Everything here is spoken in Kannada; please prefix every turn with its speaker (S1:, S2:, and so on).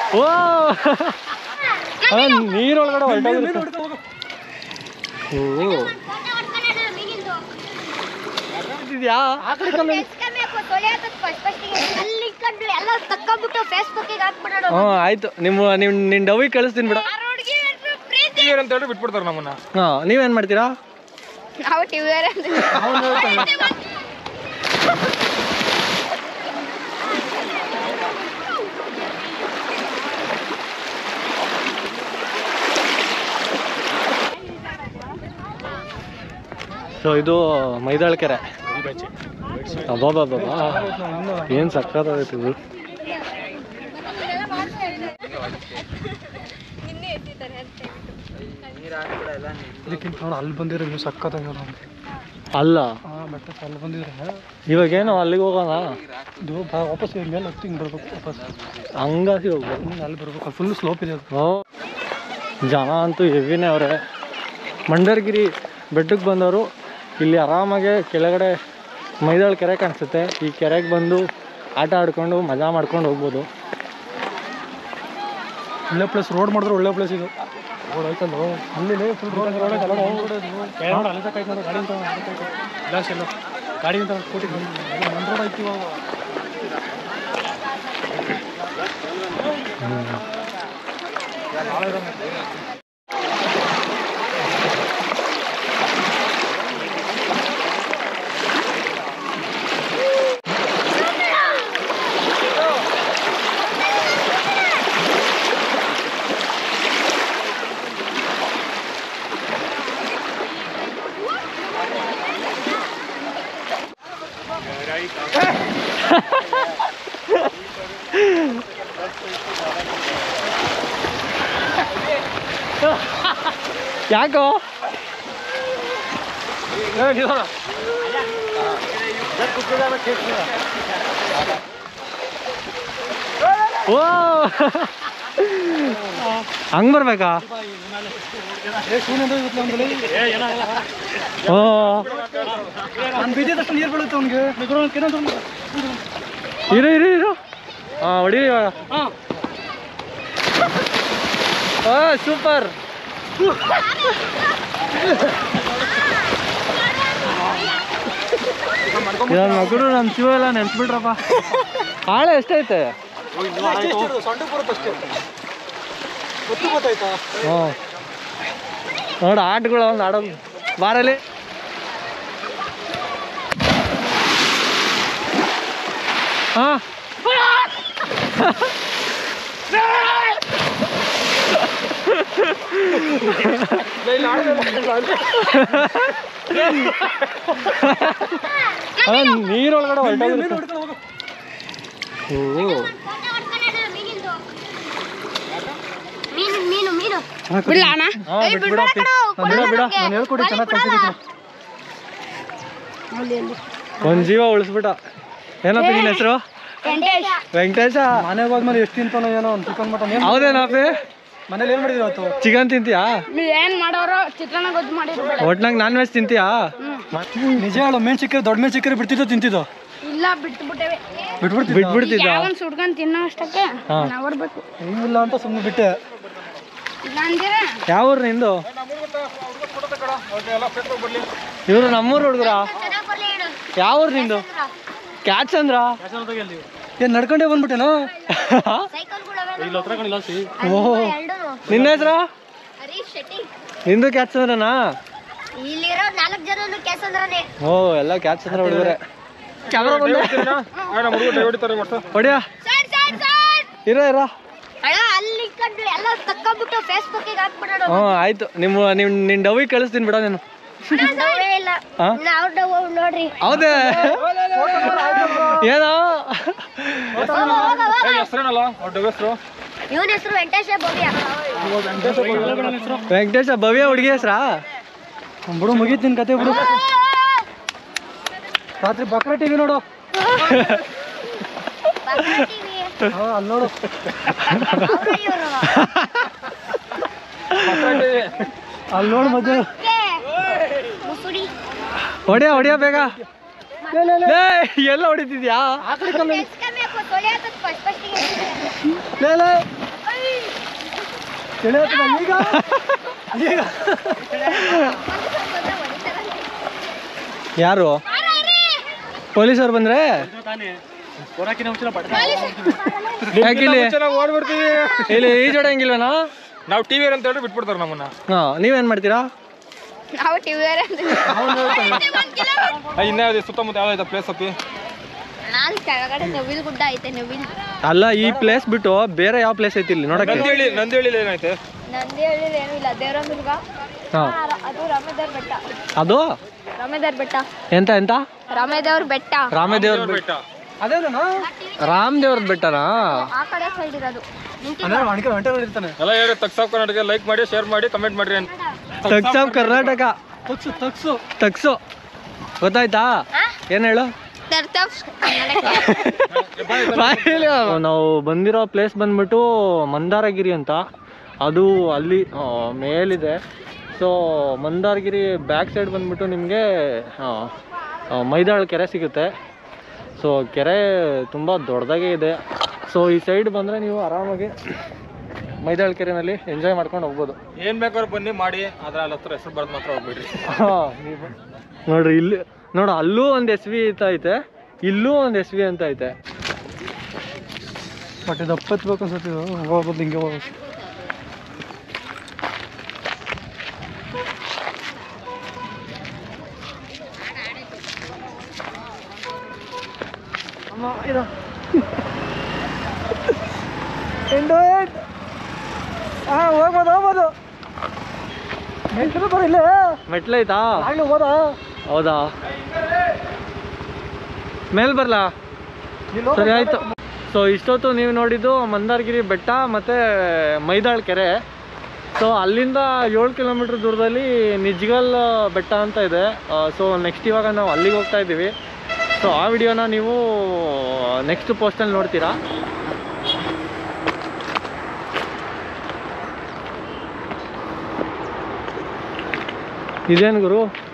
S1: ಓ ನೀರೊಳಗಡೆ ಹೊರಟೋಗಿರುತ್ತೆ ಓ ಇದ್ಯಾ
S2: ಎಲ್ಲ ತಕ್ಕೊಂಡ್ಬಿಟ್ಟು ಫೇಸ್ಬುಕ್ಕಿಗೆ ಹಾಕ್ಬಿಡೋಣ
S1: ಹ್ಞೂ ಆಯ್ತು ನಿಮ್ಮ ನಿಮ್ಮ ನಿನ್ನ ಡವಿಗೆ ಕಳಿಸ್ತೀನಿ ಬಿಡ
S2: ಪ್ರೀತಿ
S3: ಅಂತ ಹೇಳಿ ಬಿಟ್ಬಿಡ್ತಾರೆ ನಮ್ಮನ್ನ
S1: ಹಾಂ ನೀವೇನು ಮಾಡ್ತೀರಾ
S2: ನಾವು ಟಿವಿ
S1: ಸೊ ಇದು ಮೈದಾಳ ಕೆರೆ ಅಬ್ಬಾಬಾಬಾ ಏನು ಸಕ್ಕತ್ತಾಗೈತೆ ಇದು
S3: ಇದಕ್ಕಿಂತ ನೋಡಿ ಅಲ್ಲಿ ಬಂದಿರೋ ನೀವು ಸಕ್ಕತ್ತಾಗಿರೋ
S1: ಅಲ್ಲ
S3: ಹಾಂ ಬೆಟ್ಟ ಅಲ್ಲಿ ಬಂದಿದ್ರೆ
S1: ಇವಾಗೇನು ಅಲ್ಲಿಗೆ ಹೋಗೋಣ
S3: ಇದು ಬಾ- ವಾಪಸ್ ಈ ಮೇಲೆ ಹತ್ತಿ ಹಿಂಗೆ ಬರ್ಬೇಕು ವಾಪಸ್
S1: ಹಂಗಾಗಿ ಹೋಗ್ಬೋದು
S3: ಹಿಂಗೆ ಅಲ್ಲಿ ಬರ್ಬೇಕು ಫುಲ್ ಸ್ಲೋಪ್ ಇದೆ ಅದು
S1: ಓ ಜನ ಅಂತೂ ಹೆವಿನೇ ಅವರೇ ಮಂಡರ್ಗಿರಿ ಬೆಟ್ಟಕ್ಕೆ ಬಂದವರು ಇಲ್ಲಿ ಆರಾಮಾಗೆ ಕೆಳಗಡೆ ಮೈದಾಳ ಕೆರೆ ಕಾಣಿಸುತ್ತೆ ಈ ಕೆರೆಗೆ ಬಂದು ಆಟ ಆಡ್ಕೊಂಡು ಮಜಾ ಮಾಡ್ಕೊಂಡು ಹೋಗ್ಬೋದು
S3: ಒಳ್ಳೆ ಪ್ಲೇಸ್ ರೋಡ್ ಮಾಡಿದ್ರೆ ಒಳ್ಳೆ ಪ್ಲೇಸ್ ಇದು ರೋಡ್ ಆಯ್ತಲ್ಲ ಅಲ್ಲಿ ಫುಲ್ ರೋಡ್ ರೋಡ್ ನೋಡಿ ಅಲ್ಲಿ ತಕ ಆಯ್ತು ನೋಡಿ ಗಾಡಿ ಅಂತ ಗ್ಲಾಸ್ ಎಲ್ಲ ಗಾಡಿ ಅಂತ ಸ್ಕೂಟಿ ಒಂದು ರೋಡ್ ಆಯ್ತು ಇವಾಗ
S1: ಯಾಕೋ ಓ ಹಂಗ್ ಬರ್ಬೇಕಾ ಓ
S3: ನಾನು ಬಿದ್ದಿದ್ದಷ್ಟು ನೀರು ಬೀಳುತ್ತೆ ಅವ್ನಿಗೆ
S1: ಇರು ಇರು ಇರು ಹಾಂ ಹೊಡಿ ಇವಾಗ ಓ ಸೂಪರ್ ನನ್ನ ಮಗಳು ನಮ್ಮ ಶಿವ ಎಲ್ಲ ನೆನ್ಸ್ಬಿಟ್ರಪ್ಪ ಆಳೆ ಎಷ್ಟೈತೆ
S3: ಸೊಂಡ ಬರುತ್ತೆ ಅಷ್ಟೇ ಗೊತ್ತು ಗೊತ್ತಾಯ್ತಾ
S1: ಹ್ಞೂ ನೋಡು ಆಟಗಳು ಒಂದು ಆಡೋದು ಬಾರಲ್ಲಿ ಹಾಂ ನೀರೊಳಗಡೆ ಹೊರಟೋಗಿರುತ್ತೆ ಓ
S2: ಮೀನು ಮೀನು ಮೀನು
S1: ಹಾ,
S2: ಬಿಡ್ಲಣ್ಣ
S1: ಬಿಡ್ಬಿಡ ಬಿಡ ಬಿಡ
S3: ನಾನು ಹೇಳ್ಕೊಡಿ ಚೆನ್ನಾಗಿ ಕಲ್ತಿದ್ದೀನಿ
S1: ಒಂದ್ ಜೀವ ಉಳಿಸ್ಬಿಟ್ಟ ಏನಪ್ಪ ನಿನ್ನ ಹೆಸರು ವೆಂಕಟೇಶ
S3: ಮನೆಗೆ ಹೋದ್ಮೇಲೆ ಎಷ್ಟು ತಿಂತಾನೋ ಏನೋ ಒಂದು ಚಿಕನ್ ಮಟನ್ ಏನು
S1: ಹೌದೇನಪ್ಪಿ
S3: ಮನೇಲಿ ಏನು ಮಾಡಿದ್ರು ಅವತ್ತು
S1: ಚಿಕನ್ ತಿಂತೀಯಾ
S2: ಏನ್ ಮಾಡೋರು ಚಿತ್ರಾನ್ನ ಗೊತ್ತು ಮಾಡಿರ್ಬೇಡ
S1: ಒಟ್ನಾಗ ನಾನ್ ವೆಜ್ ತಿಂತೀಯಾ
S3: ನಿಜ ಹೇಳು ಮೇನ್ ಸಿಕ್ಕರೆ ದೊಡ್ಡ ಮೇನ್ ಸಿಕ್ಕರೆ ಬಿಡ್ತಿದ್ದೋ ತಿಂತಿದ್ದೋ
S2: ಇಲ್ಲ ಬಿಟ್ಟು ಬಿಟ್ಟೇವೆ
S3: ಬಿಟ್ಬಿಡ್ತಿದ್ದ
S1: ಬಿಟ್ಬಿಡ್ತಿದ್ದ
S2: ಯಾವನ್ ಸುಡ್ಕೊಂಡ್ ತಿನ್ನೋ ಅಷ್ಟಕ್ಕೆ
S1: ಹಾ.
S2: ನಾವು ಬರ್ಬೇಕು
S3: ಇಲ್ಲ ಅಂತ ಸುಮ್ಮನೆ ಬಿಟ್ಟೆ
S2: ಇಲ್ಲ ಅಂದಿರ
S1: ಯಾವ ಊರು ನಿಂದು ಇವರು ನಮ್ಮೂರು ಹುಡುಗರ ಯಾವ ಊರು ನಿಂದು ಕ್ಯಾಚ್ ಅಂದ್ರ
S3: ಏನು ನಡ್ಕೊಂಡೇ ಬಂದ್ಬಿಟ್ಟೇನೋ
S1: ಓ ನಿನ್ನ ಹೆಸರು
S2: ಹರೀಶ್ ಶೆಟ್ಟಿ
S1: ನಿಂದು ಕ್ಯಾಚ್ ಅಂದ್ರನಾ
S2: ಇಲ್ಲಿರೋ ನಾಲ್ಕು ಜನ ಕೆಲ್ಸ ಅಂದ್ರನೇ
S1: ಓ ಎಲ್ಲ ಕ್ಯಾಚ್ ಅಂದ್ರ ಹುಡುಗರೆ ಕ್ಯಾಮ್ರಾ ಹೊಡಿಯ
S2: ಸೈಡ್ ಸೈಡ್ ಸೈಡ್
S1: ಇರ ಇರ
S2: ಅಣ್ಣ ಅಲ್ಲಿ ಕಂಡು ಎಲ್ಲ ತಕ್ಕೊಂಡ್ಬಿಟ್ಟು ಫೇಸ್ಬುಕ್ಕಿಗೆ ಹಾಕ್ಬಿಡೋಣ
S1: ಹ್ಞೂ ಆಯ್ತು ನಿಮ್ಮ ನಿಮ್ಮ ನಿನ್ನ ಡವಿಗೆ ಕಳಿಸ್ತೀನಿ ಬಿಡ ನೀನು
S2: ನಾವೇ ಇಲ್ಲ
S1: ಹಾ
S2: ನಾವು ನೋಡ್ರಿ
S1: ಹೌದೇ ಏನೋ
S2: ಇವನ ಹೆಸರು ವೆಂಕಟೇಶ ಭವ್ಯ
S1: ವೆಂಕಟೇಶ ಭವ್ಯ ಹುಡುಗಿ ಹೆಸ್ರಾ
S3: ಬಿಡು ಮುಗೀತು ನಿನ್ನ ಕತೆ ಬಿಡು ರಾತ್ರಿ ಬಕ್ರ ಟಿವಿ ನೋಡು ಹಾ ಅಲ್ಲಿ ನೋಡು ಅಲ್ಲಿ ನೋಡು ಮಧ್ಯ
S2: ಮುಸುಡಿ
S1: ಹೊಡಿಯ ಹೊಡಿಯ ಬೇಗ ಲೇ ಎಲ್ಲ ಹೊಡಿತಿದ್ಯಾ
S2: ಎಸ್ಕಬೇಕು ತೊಳೆಯೋದಕ್ಕೆ ಫಸ್ಟ್ ಫಸ್ಟಿಗೆ
S1: ಲೇ ಲೇ
S3: ಚಳಿ ಆಗ್ತದ ಈಗ ಈಗ
S1: ಯಾರು ಪೊಲೀಸರು ಬಂದ್ರೆ
S3: ಹೊರಕಿನ ಮುಂಚೆ ಪಟ್ಟ
S1: ಯಾಕಿಲ್ಲಿ
S3: ಓಡ್ಬಿಡ್ತೀವಿ
S1: ಇಲ್ಲಿ ಈಜಾಡಂಗಿಲ್ವೇನಾ
S3: ನಾವು ಟಿವಿ ಅಂತ ಹೇಳಿ ಬಿಟ್ಬಿಡ್ತಾರೆ ನಮ್ಮನ್ನ
S1: ಹಾ ನೀವೇನ್ ಮಾಡ್ತೀರಾ
S2: ನಾವು ಟಿವಿ
S3: ಇನ್ನ ಯಾವ್ದು ಸುತ್ತಮುತ್ತ ಯಾವ್ದಾಯ್ತು ಪ್ಲೇಸ್ ಅಪ್ಪಿ
S2: ನಾನು ಕೆಳಗಡೆ ನವಿಲ್ ಗುಡ್ಡ ಐತೆ ನವಿಲ್
S1: ಅಲ್ಲ ಈ ಪ್ಲೇಸ್ ಬಿಟ್ಟು ಬೇರೆ ಯಾವ ಪ್ಲೇಸ್ ಐತಿ ಇಲ್ಲಿ ನೋಡಕ್ಕೆ
S3: ನಂದೇಳಿ ನಂದೇಳಿ ಏನೈತೆ
S2: ನಂದಿ ಹಳ್ಳಿಲಿ ಏನೂ ಇಲ್ಲ ದೇವರ ಮಿರ್ಗ
S1: ಹಾ
S2: ಅದು ರಾಮೇದೇವ್ರ ಬೆಟ್ಟ
S1: ಅದು
S2: ರಾಮೇದೇವ್ರ ಬೆಟ್ಟ
S1: ಎಂತ ಎಂತ
S2: ರಾಮೇದೇವ್ರ ಬೆಟ್ಟ
S1: ರಾಮದೇವ್ರ ಬೆಟ್ಟ
S3: ಅದೇನಾ
S1: ರಾಮದೇವ್ರ ಬೆಟ್ಟನಾ
S2: ಆ ಕಡೆ ಸೈಡ್ ಇರೋದು
S3: ಅಂದ್ರೆ ಅಣ್ಕೆ ಹೊಂಟೆ ಇರ್ತಾನೆ ಎಲ್ಲ ಹೇಳಿ ತಕ್ಸಾವ್ ಕರ್ನಾಟಕ ಲೈಕ್ ಮಾಡಿ ಶೇರ್ ಮಾಡಿ ಕಮೆಂಟ್ ಮಾಡ್ರಿ ಅಂತ
S1: ತಗ್ಸಾವ್ ಕರ್ನಾಟಕ
S3: ತಗ್ಸು ತಗ್ಸು
S1: ತಗ್ಸು ಗೊತ್ತಾಯ್ತಾ ಏನ್ ಹೇಳು
S2: ತರ್ತಫ್
S1: ನಾವು ಬಂದಿರೋ ಪ್ಲೇಸ್ ಬಂದ್ಬಿಟ್ಟು ಮಂದಾರಗಿರಿ ಅಂತ ಅದು ಅಲ್ಲಿ ಆ, ಮೇಲಿದೆ ಸೊ ಮಂದಾರಗಿರಿ ಬ್ಯಾಕ್ ಸೈಡ್ ಬಂದ್ಬಿಟ್ಟು ನಿಮಗೆ ಮೈದಾಳ ಕೆರೆ ಸಿಗುತ್ತೆ ಸೊ ಕೆರೆ ತುಂಬ ದೊಡ್ಡದಾಗೇ ಇದೆ ಸೊ ಈ ಸೈಡ್ ಬಂದರೆ ನೀವು ಆರಾಮಾಗಿ ಮೈದಾಳ ಕೆರೆನಲ್ಲಿ ಎಂಜಾಯ್ ಮಾಡ್ಕೊಂಡು ಹೋಗ್ಬೋದು
S3: ಏನ್ ಬೇಕಾದ್ರೂ ಬನ್ನಿ ಮಾಡಿ ಅದ್ರ ಅಲ್ಲಿ ಹತ್ರ ಹೆಸರು ಬರ್ದು ಮಾತ್ರ ಹೋಗ್ಬಿಡ್ರಿ
S1: ಹಾ, ನೀವು- ನೋಡ್ರಿ ಇಲ್ಲಿ ನೋಡು ಅಲ್ಲೂ ಒಂದು ಎಸ್ ವಿ ಅಂತ ಐತೆ ಇಲ್ಲೂ ಒಂದು ಎಸ್ ವಿ ಅಂತ ಐತೆ
S3: ಬಟ್ ಇದು ಅಪ್ಪತ್ಬೇಕು ಅನ್ಸುತ್ತೆ ಇದು ಹೋಗ್ಬೋದು ಹಿಂಗೆ ಹೋಗ್ಬೋದು ಹಾ ಹೋಗ್ಬೋದು ಹೋಗ್ಬೋದು ಮೆಟ್ಲು ಬರಿಲ್ಲ
S1: ಮೆಟ್ಲೈತಾ
S3: ಆಗ್ಲೂ ಹೋದ
S1: ಹೌದಾ ಮೇಲ್ ಬರ್ಲಾ ಸರಿ ಆಯ್ತು ಸೊ ಇಷ್ಟೊತ್ತು ನೀವು ನೋಡಿದ್ದು ಮಂದಾರಗಿರಿ ಬೆಟ್ಟ ಮತ್ತು ಮೈದಾಳ್ ಕೆರೆ ಸೊ ಅಲ್ಲಿಂದ ಏಳು ಕಿಲೋಮೀಟ್ರ್ ದೂರದಲ್ಲಿ ನಿಜ್ಗಲ್ ಬೆಟ್ಟ ಅಂತ ಇದೆ ಸೊ ನೆಕ್ಸ್ಟ್ ಇವಾಗ ನಾವು ಅಲ್ಲಿಗೆ ಹೋಗ್ತಾ ಇದ್ದೀವಿ ಸೊ ಆ ವಿಡಿಯೋನ ನೀವು ನೆಕ್ಸ್ಟ್ ಪೋಸ್ಟಲ್ಲಿ ನೋಡ್ತೀರಾ ಇದೇನು ಗುರು